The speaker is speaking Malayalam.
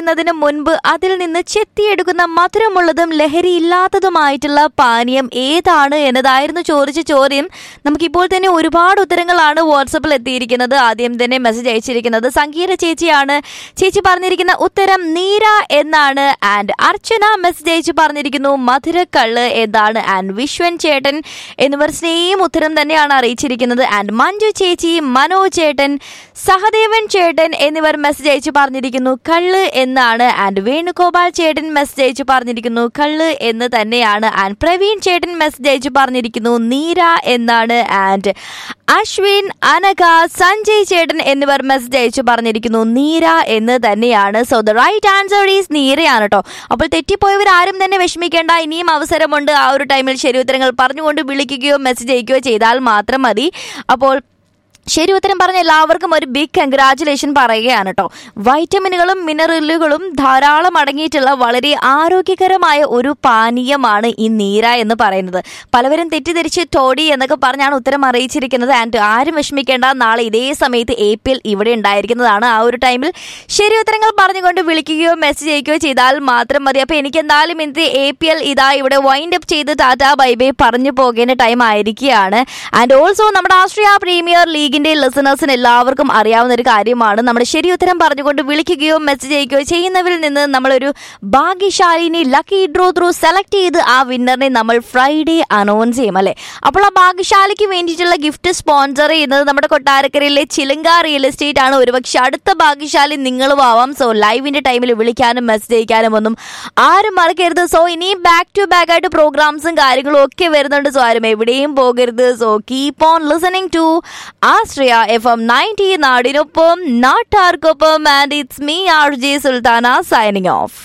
കുടിക്കുന്നതിന് മുൻപ് അതിൽ നിന്ന് ചെത്തിയെടുക്കുന്ന മധുരമുള്ളതും ലഹരിയില്ലാത്തതുമായിട്ടുള്ള പാനീയം ഏതാണ് എന്നതായിരുന്നു ചോദിച്ച ചോദ്യം നമുക്കിപ്പോൾ തന്നെ ഒരുപാട് ഉത്തരങ്ങളാണ് വാട്സപ്പിൽ എത്തിയിരിക്കുന്നത് ആദ്യം തന്നെ മെസ്സേജ് അയച്ചിരിക്കുന്നത് സംഗീത ചേച്ചിയാണ് ചേച്ചി പറഞ്ഞിരിക്കുന്ന ഉത്തരം നീര എന്നാണ് ആൻഡ് അർച്ചന മെസ്സേജ് അയച്ച് പറഞ്ഞിരിക്കുന്നു മധുരക്കള്ള് എന്നാണ് ആൻഡ് വിശ്വൻ ചേട്ടൻ എന്നിവർ സെയിം ഉത്തരം തന്നെയാണ് അറിയിച്ചിരിക്കുന്നത് ആൻഡ് മഞ്ജു ചേച്ചി മനോജ് ചേട്ടൻ സഹദേവൻ ചേട്ടൻ എന്നിവർ മെസ്സേജ് അയച്ച് പറഞ്ഞിരിക്കുന്നു കള്ള് എന്നാണ് ആൻഡ് വേണുഗോപാൽ ചേട്ടൻ മെസ്സേജ് അയച്ച് പറഞ്ഞിരിക്കുന്നു കള്ള് എന്ന് തന്നെയാണ് ആൻഡ് പ്രവീൺ ചേട്ടൻ മെസ്സേജ് അയച്ച് പറഞ്ഞിരിക്കുന്നു നീര എന്നാണ് ആൻഡ് അശ്വിൻ അനഘ സഞ്ജയ് ചേട്ടൻ എന്നിവർ മെസ്സേജ് അയച്ചു പറഞ്ഞിരിക്കുന്നു നീര എന്ന് തന്നെയാണ് so the right answer is നീരയാണ് കേട്ടോ അപ്പോൾ തെറ്റിപ്പോയവർ ആരും തന്നെ വിഷമിക്കേണ്ട ഇനിയും അവസരമുണ്ട് ആ ഒരു ടൈമിൽ ശരി ഉത്തരങ്ങൾ പറഞ്ഞുകൊണ്ട് വിളിക്കുകയോ മെസ്സേജ് അയക്കുകയോ ചെയ്താൽ മാത്രം മതി അപ്പോൾ ശരി ഉത്തരം പറഞ്ഞ എല്ലാവർക്കും ഒരു ബിഗ് കൺഗ്രാറ്റുലേഷൻ പറയുകയാണ് കേട്ടോ വൈറ്റമിനുകളും മിനറലുകളും ധാരാളം അടങ്ങിയിട്ടുള്ള വളരെ ആരോഗ്യകരമായ ഒരു പാനീയമാണ് ഈ നീര എന്ന് പറയുന്നത് പലവരും തെറ്റിദ്ധരിച്ച് ടോഡി എന്നൊക്കെ പറഞ്ഞാണ് ഉത്തരം അറിയിച്ചിരിക്കുന്നത് ആൻഡ് ആരും വിഷമിക്കേണ്ട നാളെ ഇതേ സമയത്ത് എ പി എൽ ഇവിടെ ഉണ്ടായിരിക്കുന്നതാണ് ആ ഒരു ടൈമിൽ ശരി ഉത്തരങ്ങൾ പറഞ്ഞുകൊണ്ട് വിളിക്കുകയോ മെസ്സേജ് അയക്കുകയോ ചെയ്താൽ മാത്രം മതി അപ്പോൾ എനിക്ക് എന്തായാലും ഇന്നത്തെ എ പി എൽ ഇതാ ഇവിടെ വൈൻഡ് അപ്പ് ചെയ്ത് ടാറ്റ ബൈ ബൈ പറഞ്ഞു പോകേണ്ട ടൈം ആയിരിക്കുകയാണ് ആൻഡ് ഓൾസോ നമ്മുടെ ആസ്ട്രിയ പ്രീമിയർ ലീഗിന്റെ ലിസണേഴ്സിന് എല്ലാവർക്കും അറിയാവുന്ന ഒരു കാര്യമാണ് നമ്മുടെ ശരി ഉത്തരം പറഞ്ഞുകൊണ്ട് വിളിക്കുകയോ മെസ്സേജ് അയക്കുകയോ ചെയ്യുന്നവരിൽ നിന്ന് നമ്മളൊരു ഭാഗ്യശാലിനെ ലക്കി ഡ്രോ ത്രൂ സെലക്ട് ചെയ്ത് ആ വിന്നറിനെ നമ്മൾ ഫ്രൈഡേ അനൗൺസ് ചെയ്യും അല്ലേ അപ്പോൾ ആ ഭാഗ്യശാലിക്ക് വേണ്ടിയിട്ടുള്ള ഗിഫ്റ്റ് സ്പോൺസർ ചെയ്യുന്നത് നമ്മുടെ കൊട്ടാരക്കരയിലെ ചിലങ്ക റിയൽ എസ്റ്റേറ്റ് ആണ് ഒരുപക്ഷെ അടുത്ത ഭാഗ്യശാലി നിങ്ങളും ആവാം സോ ലൈവിന്റെ ടൈമിൽ വിളിക്കാനും മെസ്സേജ് അയക്കാനും ഒന്നും ആരും മറക്കരുത് സോ ഇനിയും ബാക്ക് ടു ബാക്ക് ആയിട്ട് പ്രോഗ്രാംസും കാര്യങ്ങളും ഒക്കെ വരുന്നുണ്ട് സോ ആരും എവിടെയും പോകരുത് so keep on listening to Ashraya F M ninety നാടിനൊപ്പം നാട്ടാർക്കൊപ്പം and it's me R J Sulthana signing of